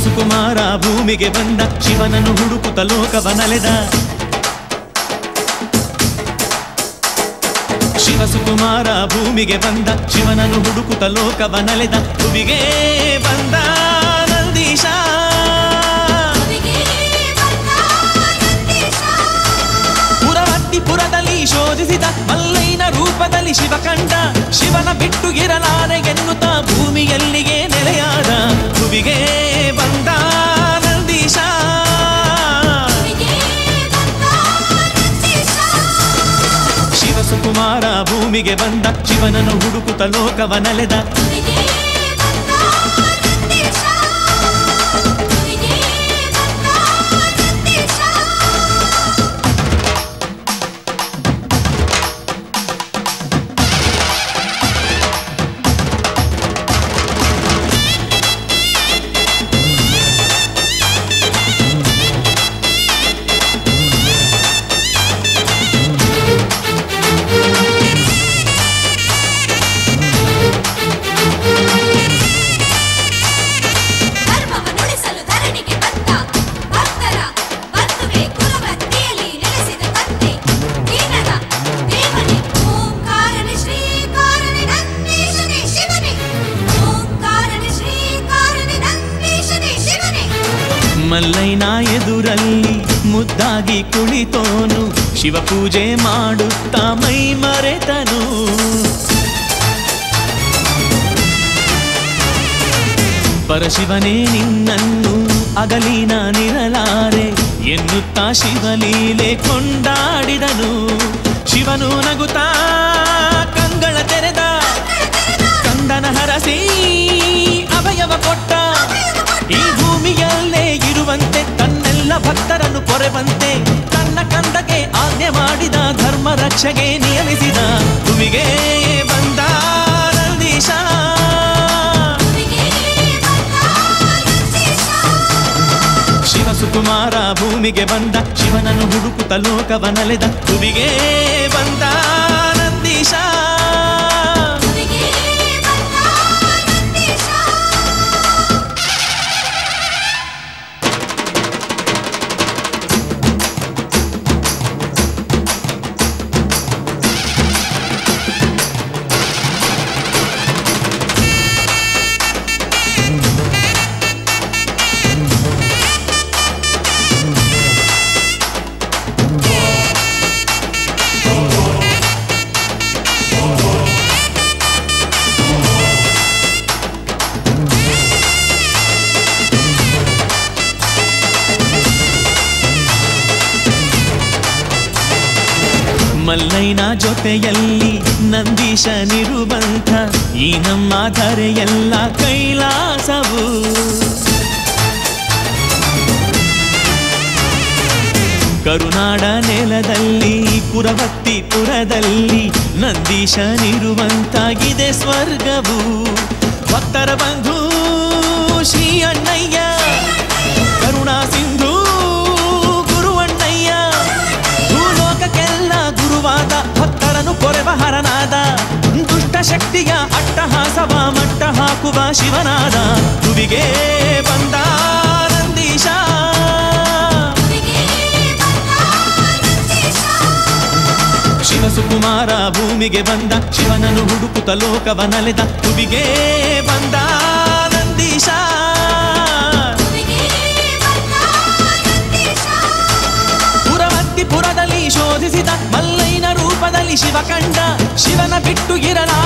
ಶಿವಸುಕುಮಾರ ಭೂಮಿಗೆ ಬಂದ ಶಿವನನ್ನು ಹುಡುಕುತ್ತ ಲೋಕವನಲೆದ ಶಿವಸುಕುಮಾರ ಭೂಮಿಗೆ ಬಂದ ಶಿವನನ್ನು ಹುಡುಕುತ್ತ ಲೋಕವನಲೆದ ಭುವಿಗೆ ಬಂದ ನಂದೀಶ ಪುರವತ್ತಿಪುರದಲ್ಲಿ ಶೋಧಿಸಿದ ಮಲ್ಲೈನ ರೂಪದಲ್ಲಿ ಶಿವ ಕಂಡ ಶಿವನ ಬಿಟ್ಟು ಇರಲಾರೆ ಎನ್ನುತ್ತ ಭೂಮಿಯಲ್ಲಿಗೆ ನೆಲೆಯಾದ ಭುವಿಗೆ ಬಂದ ನಂದೀಶ ಶಿವಸುಕುಮಾರ ಭೂಮಿಗೆ ಬಂದ ಶಿವನನ್ನು ಹುಡುಕುತ್ತ ಲೋಕವನಲೆದ ಧರ್ಮವನ್ನುಳಿಸಲು ಧರಣಿಗೆ ಬಂದ ಭಕ್ತರ ಬಂಧುವೆ ಕುಲವತ್ತಿಯಲ್ಲಿ ನೆಲೆಸಿದ ತಂದೆ ದೀನರ ದೇವನೇ ಓಂಕಾರನೆ ಶ್ರೀಕಾರನೆ ನಂದೀಶನೇ ಶಿವನೇ ಓಂಕಾರನೆ ಶ್ರೀಕಾರನೆ ನಂದೀಶನೇ ಶಿವನೇ ಮಲ್ಲೈನ ಎದುರಲ್ಲಿ ಮುದ್ದಾಗಿ ಕುಳಿತೋನು ಶಿವ ಪೂಜೆ ಮಾಡುತ್ತಾ ಮೈ ಮರೆತನು ಪರಶಿವನೇ ನಿನ್ನನ್ನು ಅಗಲಿ ನಾನಿರಲಾರೆ ಎನ್ನುತ್ತಾ ಶಿವಲೀಲೆ ಕೊಂಡಾಡಿದನು ಶಿವನು ನಗುತ್ತಾ ಕಂಗಳ ತೆರೆದ ಕಂದನ ಹರಸಿ ಅಭಯವ ಕೊಟ್ಟ ಈ ಭೂಮಿಯಲ್ಲೇ ಇರುವಂತೆ ತನ್ನೆಲ್ಲ ಭಕ್ತರನ್ನು ಪೊರೆವಂತೆ ತನ್ನ ಕಂದಗೆ ಆಜ್ಞೆ ಮಾಡಿದ ಧರ್ಮ ರಕ್ಷೆಗೆ ನಿಯಮಿಸಿದ ಭೂಮಿಗೆ ಬಂದ ನಂದೀಶ ಶಿವಸುಕುಮಾರ ಭೂಮಿಗೆ ಬಂದ ಶಿವನನ್ನು ಹುಡುಕುತ್ತ ಲೋಕವನಲೆದ ಭುವಿಗೆ ಬಂದ ನಂದೀಶ ಮಲ್ಲೈನ ಜೊತೆಯಲ್ಲಿ ನಂದೀಶನಿರುವಂಥ ಈ ನಮ್ಮ ಧರೆಯೆಲ್ಲ ಕೈಲಾಸವು ಕರುನಾಡ ನೆಲದಲ್ಲಿ ಪುರವತ್ತಿಪುರದಲ್ಲಿ ನಂದೀಶನಿರುವಂತಾಗಿದೆ ಸ್ವರ್ಗವು ಭಕ್ತರ ಬಂಧು ಶ್ರೀ ಅಣ್ಣಯ್ಯ ಕರುಣಾ ಸಿಂಧು ಗುರುವಣ್ಣಯ್ಯ ಭೂಲೋಕಕ್ಕೆಲ್ಲ ಗುರುವಾದ ಭಕ್ತರನು ಕೊರೆವ ಹರನಾದ ದುಷ್ಟ ಶಕ್ತಿಯ ಅಟ್ಟಹಾಸವ ಮಟ್ಟ ಹಾಕುವ ಶಿವನಾದ ತುವಿಗೆ ಬಂದ ನಂದೀಶ ಶಿವಸುಕುಮಾರ ಭೂಮಿಗೆ ಬಂದ ಶಿವನನ್ನು ಹುಡುಕುತ್ತ ಲೋಕವನಲೆದ ತುವಿಗೆ ಬಂದ ನಂದೀಶ ಪುರವತ್ತಿಪುರದಲ್ಲಿ ಶೋಧಿಸಿದ ಮಲ್ಲೈನ ರೂಪದಲ್ಲಿ ಶಿವ ಕಂಡ ಶಿವನ ಬಿಟ್ಟು ಇರಲ